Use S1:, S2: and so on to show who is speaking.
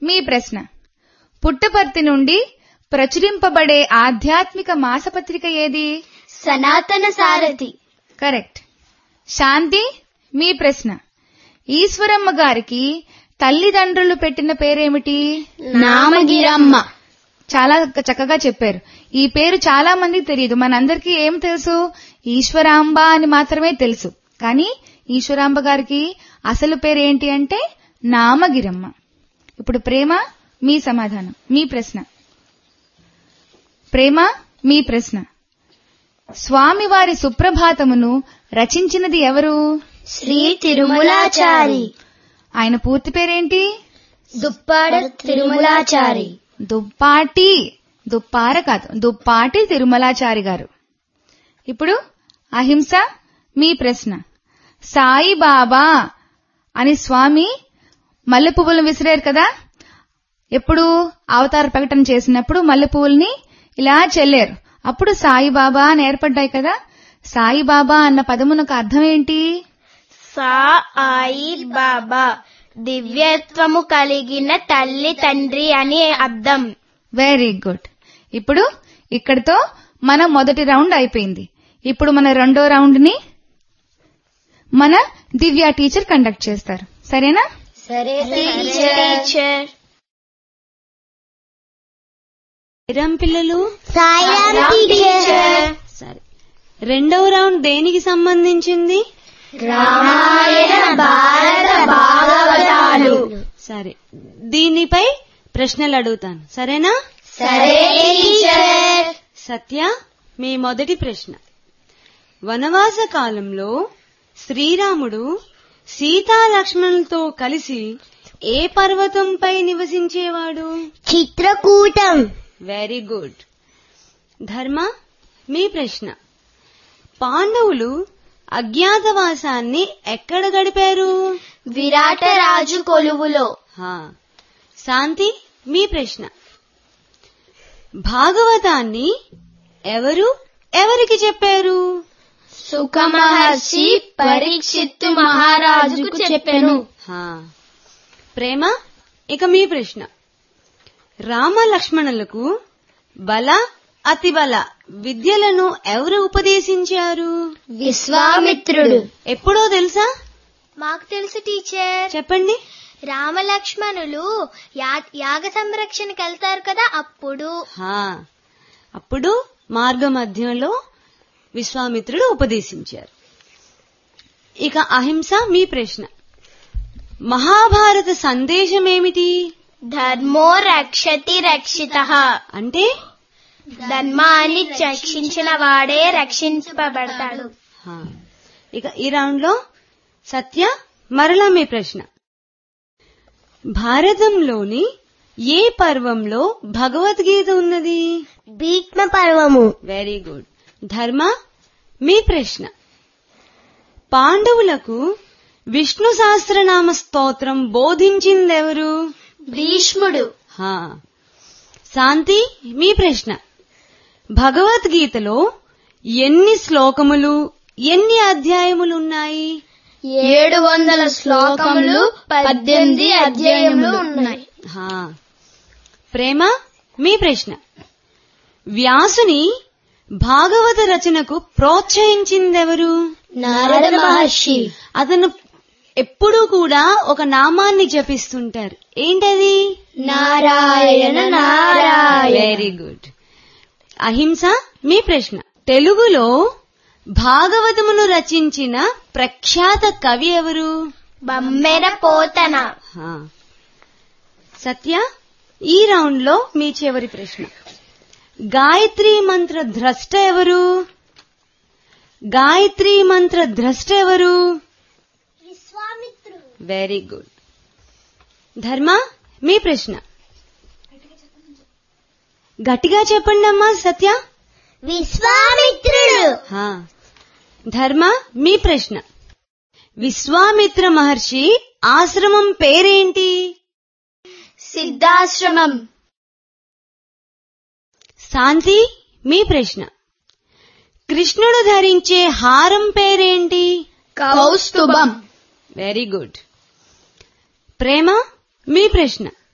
S1: మీ ప్రశ్న పుట్టపర్తి నుండి ప్రచురింపబడే ఆధ్యాత్మిక మాసపత్రిక ఏది
S2: సనాతన సారథి
S1: కరెక్ట్ శాంతి మీ ప్రశ్న ఈశ్వరమ్మ గారికి తల్లిదండ్రులు పెట్టిన పేరేమిటి
S2: నామగిరమ్మ
S1: చాలా చక్కగా చెప్పారు ఈ పేరు చాలా మందికి తెలియదు మనందరికీ ఏం తెలుసు ఈశ్వరాంబ అని మాత్రమే తెలుసు కానీ ఈశ్వరాంబ గారికి అసలు పేరు ఏంటి అంటే నామగిరమ్మ ఇప్పుడు ప్రేమ మీ సమాధానం మీ ప్రశ్న ప్రేమ మీ ప్రశ్న స్వామివారి సుప్రభాతమును రచించినది ఎవరు
S2: శ్రీ తిరుమలాచారి
S1: ఆయన పూర్తి పేరేంటి
S2: దుప్పాడ తిరుమలాచారి
S1: దుప్పాటి దుప్పార కాదు దుప్పాటి తిరుమలాచారి గారు ఇప్పుడు అహింస మీ ప్రశ్న సాయిబాబా అని స్వామి మల్లె పువ్వులను విసిరారు కదా ఎప్పుడు అవతార ప్రకటన చేసినప్పుడు మల్లె పువ్వుల్ని ఇలా చెల్లారు అప్పుడు సాయిబాబా అని ఏర్పడ్డాయి కదా సాయిబాబా అన్న పదమునకు అర్థం ఏంటి
S2: సా ఆయి బాబా దివ్యత్వము కలిగిన తల్లి తండ్రి అని అర్థం
S1: వెరీ గుడ్ ఇప్పుడు ఇక్కడితో మన మొదటి రౌండ్ అయిపోయింది ఇప్పుడు మన రెండో రౌండ్ ని మన దివ్య టీచర్ కండక్ట్ చేస్తారు సరేనా
S2: సరే టీచర్
S3: సాయిరాం పిల్లలు
S2: సాయిరామ్ టీచర్
S3: సరే రెండవ రౌండ్ దేనికి సంబంధించింది
S2: రామాయణ భారత భాగవతాలు
S3: సరే దీనిపై ప్రశ్నలు అడుగుతాను సరేనా
S2: సరే టీచర్
S3: సత్య మీ మొదటి ప్రశ్న వనవాస కాలంలో శ్రీరాముడు సీతా లక్ష్మణులతో కలిసి ఏ పర్వతంపై నివసించేవాడు
S2: చిత్రకూటం
S3: వెరీ గుడ్ ధర్మ మీ ప్రశ్న పాండవులు అజ్ఞాతవాసాన్ని ఎక్కడ గడిపారు
S2: విరాట రాజు కొలువులో
S3: హా. శాంతి మీ ప్రశ్న భాగవతాన్ని ఎవరు ఎవరికి చెప్పారు
S2: సుఖ మహర్షి పరీక్షిత్తు మహారాజుకు చెప్పెను
S3: హా. ప్రేమ ఇక మీ ప్రశ్న రామ లక్ష్మణులకు బల అతిబల విద్యలను ఎవరు ఉపదేశించారు
S2: విశ్వామిత్రుడు
S3: ఎప్పుడో తెలుసా
S2: మాకు తెలుసు టీచర్
S3: చెప్పండి
S2: రామలక్ష్మణులు యా- యాగ సంరక్షణకి వెళ్తారు కదా అప్పుడు
S3: హా. అప్పుడు మార్గ మధ్యంలో విశ్వామిత్రుడు ఉపదేశించారు ఇక అహింస మీ ప్రశ్న మహాభారత సందేశం ఏమిటి
S2: ధర్మో రక్షతి రక్షిత
S3: అంటే
S2: ధర్మాన్ని రక్షించిన వాడే రక్షించబడతాడు
S3: హా. ఇక ఈ రౌండ్ లో సత్య మరలా మీ ప్రశ్న భారతంలోని ఏ పర్వంలో భగవద్గీత ఉన్నది
S2: భీష్మ పర్వము
S3: వెరీ గుడ్ ధర్మ మీ ప్రశ్న పాండవులకు విష్ణు సహస్రనామ స్తోత్రం బోధించిందెవరు
S2: భీష్ముడు
S3: హా. శాంతి మీ ప్రశ్న భగవద్గీతలో ఎన్ని శ్లోకములు ఎన్ని అధ్యాయములు ఉన్నాయి
S2: ఏడు వందల శ్లోకములు పద్దెనిమిది అధ్యాయములు ఉన్నాయి
S3: హా. ప్రేమ మీ ప్రశ్న వ్యాసుని భాగవత రచనకు ప్రోత్సహించిందెవరు
S2: నారద మహర్షి
S3: అతను ఎప్పుడూ కూడా ఒక నామాన్ని జపిస్తుంటారు ఏంటది
S2: నారాయణ నారాయణ
S3: వెరీ గుడ్ అహింస మీ ప్రశ్న తెలుగులో భాగవతమును రచించిన ప్రఖ్యాత కవి ఎవరు
S2: బమ్మెర పోతన
S3: హా. సత్య ఈ రౌండ్ లో మీ చివరి ప్రశ్న గాయత్రి మంత్ర ద్రష్ట ఎవరు గాయత్రి మంత్ర ద్రష్ట ఎవరు వెరీ గుడ్ ధర్మ మీ ప్రశ్న గట్టిగా చెప్పండి అమ్మా సత్య
S2: విశ్వామిత్రుడు
S3: హా. ధర్మ మీ ప్రశ్న విశ్వామిత్ర మహర్షి ఆశ్రమం పేరేంటి
S2: సిద్ధాశ్రమం
S3: శాంతి మీ ప్రశ్న కృష్ణుడు ధరించే హారం పేరేంటి
S2: కౌస్తుభం
S3: వెరీ గుడ్ ప్రేమ మీ ప్రశ్న